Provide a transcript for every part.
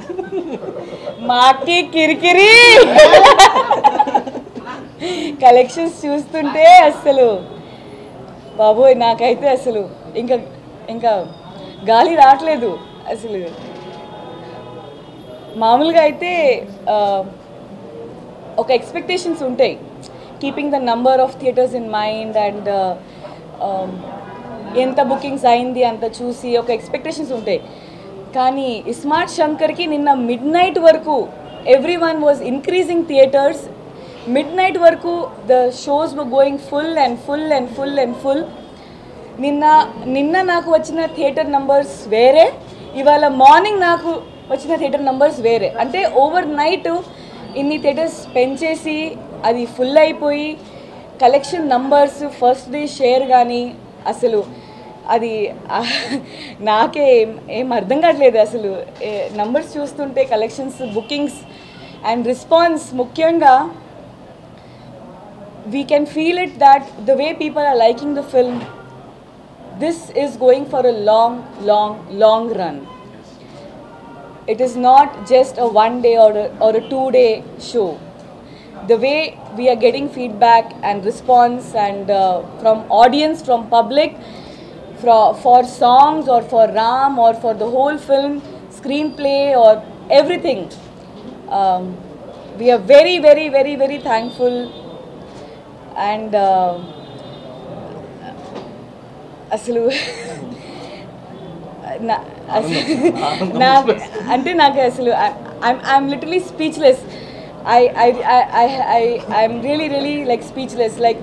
మాకి కిరికిరి కలెక్షన్స్ చూస్తుంటే అసలు బాబోయ్ నాకైతే అసలు ఇంకా ఇంకా గాలి రావట్లేదు అసలు మామూలుగా అయితే ఆ, ఒక ఎక్స్పెక్టేషన్స్ ఉంటాయి keeping the number of theatres in mind and ఎంత బుకింగ్స్ అయింది అంత చూసి ఒక ఎక్స్పెక్టేషన్స్ ఉంటాయి కానీ స్మార్ట్ శంకర్కి నిన్న మిడ్ నైట్ వరకు everyone was increasing theatres midnight వరకు the shows were going full and full and full and full నిన్న నిన్న నాకు వచ్చిన థియేటర్ నంబర్స్ వేరే ఇవాళ మార్నింగ్ నాకు వచ్చిన థియేటర్ నంబర్స్ వేరే అంటే ఓవర్ నైట్ ఇన్ని థియేటర్స్ పెంచేసి అది ఫుల్ అయిపోయి collection numbers first day share కానీ అసలు అది ఆ, నాకే ఏం- ఏం అర్థం కావట్లేదు అసలు నంబర్స్ చూస్తుంటే కలెక్షన్స్ బుకింగ్స్ అండ్ రెస్పాన్స్ ముఖ్యంగా we can feel it that the way people are liking the film, this is going for a long, long, long run. It is not just a one day or a, or a two day show. The way we are getting feedback and response and uh, from audience, from public, for, for songs or for Ram or for the whole film, screenplay or everything. Um, we are very, very, very, very thankful and అసలు నా- అసలు- నా అంటే నాకు అసలు I'm literally speechless I I I I I'm really really like speechless like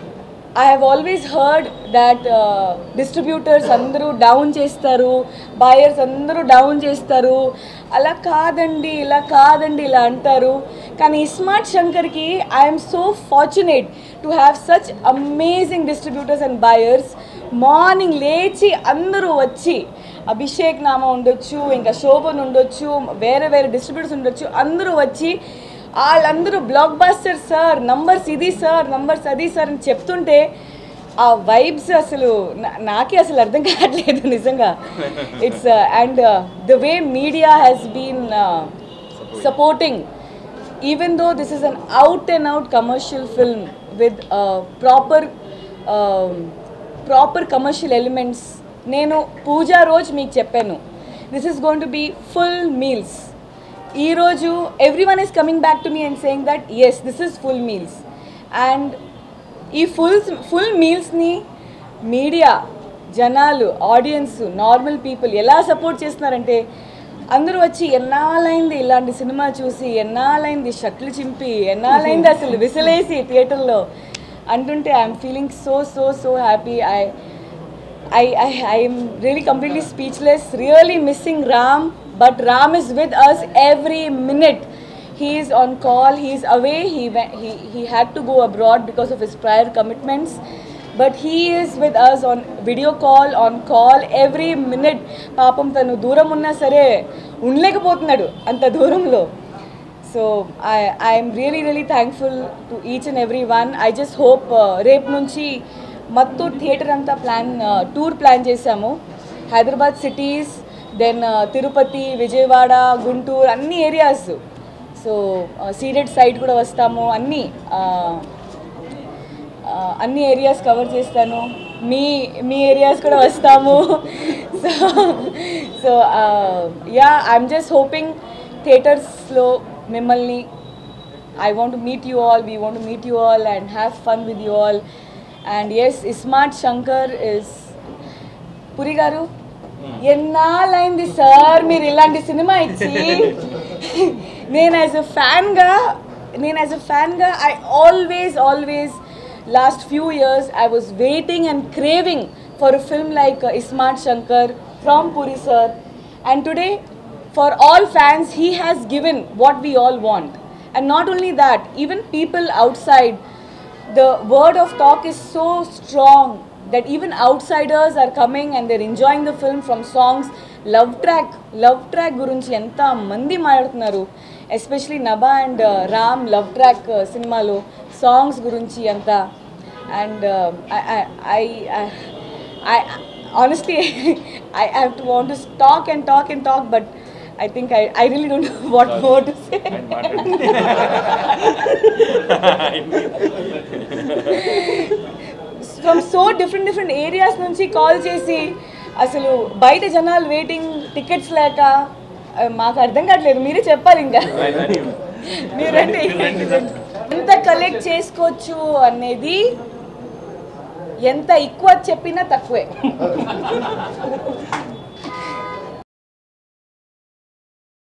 I have always heard that distributors అందరూ down చేస్తారు buyers అందరూ డౌన్ చేస్తారు అలా కాదండి ఇలా కాదండి ఇలా అంటారు కానీ స్మార్ట్ శంకర్కి I'm so fortunate to have such amazing distributors and buyers morning లేచి అందరూ వచ్చి అభిషేక్ నామ ఉండొచ్చు ఇంకా శోభన్ ఉండొచ్చు వేరే వేరే డిస్ట్రిబ్యూటర్స్ ఉండొచ్చు అందరూ వచ్చి వాళ్ళందరూ బ్లాక్ బాస్టర్ సార్ నంబర్స్ ఇది సార్ నంబర్స్ అది సార్ అని చెప్తుంటే ఆ వైబ్స్ అసలు నా- నాకే అసలు అర్థం కావట్లేదు నిజంగా it's and the way media has been supporting even though this is an out and out commercial film with uh, proper um, proper commercial elements నేను పూజా రోజు మీకు చెప్పాను this is going to be full meals ఈరోజు everyone is coming back to me and saying that yes this is full meals and ఈ full full మీల్స్ని media జనాలు audience normal people ఎలా support చేస్తున్నారంటే అందరూ వచ్చి ఎన్నాళ్ళైంది ఇలాంటి సినిమా చూసి ఎన్నాళ్ళైంది షట్లు చింపి ఎన్నాళ్ళైంది అసలు విసిలేసి థియేటర్లో అంటుంటే I'm feeling so so so happy I I, I, I am really completely speechless, really missing Ram, but Ram is with us every minute. He is on call, he is away, he, went, he, he had to go abroad because of his prior commitments. But he is with us on video call, on call every minute. పాపం తను దూరం ఉన్నా సరే ఉండలేకపోతున్నాడు అంత దూరంలో so I I'm really really thankful to each and everyone I just hope రేపు నుంచి మత్తు థియేటర్ అంతా ప్లాన్ టూర్ ప్లాన్ చేశాము హైదరాబాద్ సిటీస్ దెన్ తిరుపతి విజయవాడ గుంటూరు అన్ని ఏరియాస్ సో సీడెడ్ సైడ్ కూడా వస్తాము అన్నీ uh, uh, అన్ని ఏరియాస్ కవర్ చేస్తాను మీ మీ ఏరియాస్ కూడా వస్తాము so so ya I'm just hoping థియేటర్స్లో మిమ్మల్ని I want to meet you all we want to meet you all and have fun with you all and yes smart Shankar is Puri గారు ఎన్నాళ్ళైంది sir మీరు ఇలాంటి సినిమా ఇచ్చి నేను యాజ్ అ ఫ్యాన్గా నేను యాజ్ అ ఫ్యాన్గా I always always last few years I was waiting and craving for a film like iSmart Shankar from Puri sir and today for all fans he has given what we all want and not only that even people outside the word of talk is so strong that even outsiders are coming and they're enjoying the film from songs love track love track గురించి ఎంత మంది మాట్లాడుతున్నారు especially Nabha and Ram love track సినిమాలో songs గురించి అంతా and I I honestly, I have to want to talk and talk and talk, but I think I I really don't know what more to say from so different different areas నుంచి call చేసి అసలు బయట జనాలు waiting tickets లేక ఆ, మాకు అర్థం కావట్లేదు మీరే చెప్పాలి ఇంకా మీరు రండి ఎంత కలెక్ట్ చేసుకోవచ్చు అనేది ఎంత ఎక్కువ చెప్పినా తక్కువే